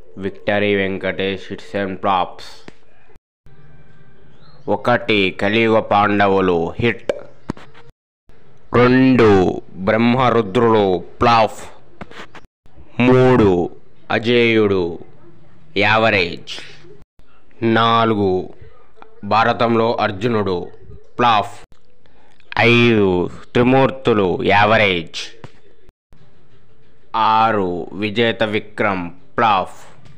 victory Venkatesh hits and flops ఒకటి కలియుగ పాండవులు hit రెండు బ్రహ్మరుద్రులు ప్లాఫ్ మూడు అజేయుడు యావరేజ్ నాలుగు భారతంలో అర్జునుడు ప్లాఫ్ ఐదు త్రిమూర్తులు యావరేజ్ ఆరు విజేత విక్రమ్ ప్లాఫ్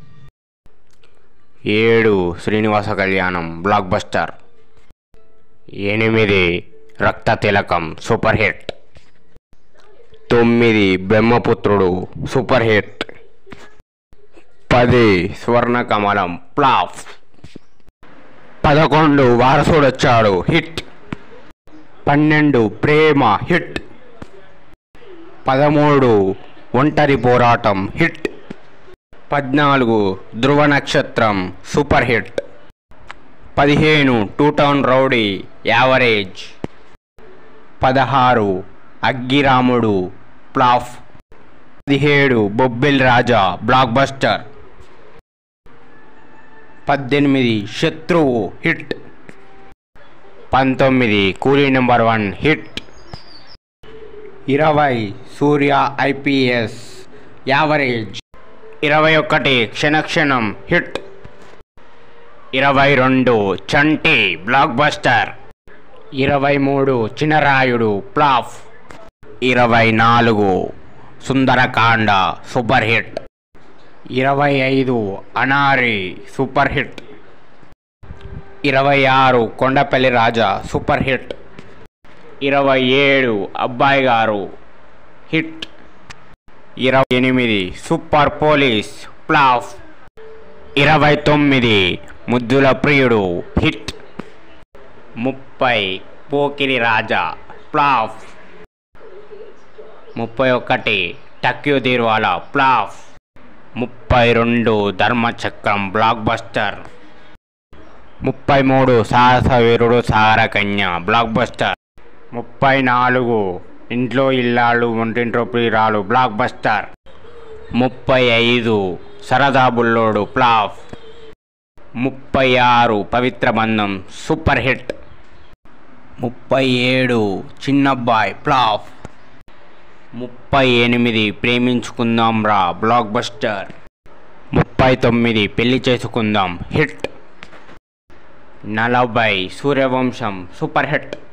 ఏడు శ్రీనివాస కళ్యాణం బ్లాక్ బస్టర్ ఎనిమిది రక్త తిలకం సూపర్ హిట్ తొమ్మిది బ్రహ్మపుత్రుడు సూపర్ హిట్ పది స్వర్ణ కమలం ప్లాఫ్ పదకొండు వారసుడొచ్చాడు హిట్ పన్నెండు ప్రేమ హిట్ పదమూడు ఒంటరి పోరాటం హిట్ పద్నాలుగు ధ్రువ నక్షత్రం సూపర్ హిట్ పదిహేను టూ టౌన్ రౌడీ యావరేజ్ పదహారు అగ్గిరాముడు ప్లాఫ్ పదిహేడు బొబ్బిల్ రాజా బ్లాక్ బస్టర్ పద్దెనిమిది శత్రువు హిట్ పంతొమ్మిది కూలీ నెంబర్ వన్ హిట్ ఇరవై సూర్య ఐపీఎస్ యావరేజ్ ఇరవై ఒకటి క్షణక్షణం హిట్ ఇరవై రెండు చంటి బ్లాక్ బస్టర్ ఇరవై మూడు చినరాయుడు ప్లాఫ్ ఇరవై నాలుగు సుందరకాండ సూపర్ హిట్ ఇరవై ఐదు అనారి సూపర్ హిట్ ఇరవై ఆరు కొండపల్లి రాజా సూపర్ హిట్ ఇరవై ఏడు అబ్బాయి గారు హిట్ ఇరవై ఎనిమిది సూపర్ పోలీస్ ప్లాఫ్ ఇరవై తొమ్మిది ముద్దుల ప్రియుడు హిట్ ముప్పై పోకిరి రాజా ప్లాఫ్ ముప్పై ఒకటి టక్యూ దీర్వాలా ప్లాఫ్ ముప్పై రెండు ధర్మచక్రం బ్లాక్ బస్టర్ ముప్పై మూడు సాహస వీరుడు సాగర కన్య బ్లాక్ బస్టర్ ముప్పై నాలుగు ఇంట్లో ఇల్లాలు ఒంటింట్లో ప్రియురాలు బ్లాక్ బస్టర్ ముప్పై ఐదు సరదా బుల్లోడు ప్లాఫ్ ముప్పై ఆరు పవిత్ర బంధం సూపర్ హిట్ ముప్పై ఏడు చిన్నబ్బాయ్ ప్లాఫ్ ముప్పై ఎనిమిది ప్రేమించుకుందాం రా బ్లాక్ బస్టర్ ముప్పై తొమ్మిది పెళ్లి చేసుకుందాం హిట్ నలభై సూర్యవంశం సూపర్ హిట్